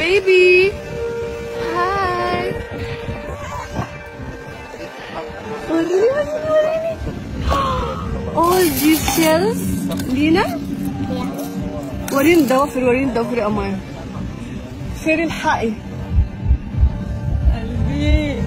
baby hi وريني وريني وريني all these shells لينا وريني الضوافر وريني الضوافر يا قمر فين الحقي قلبي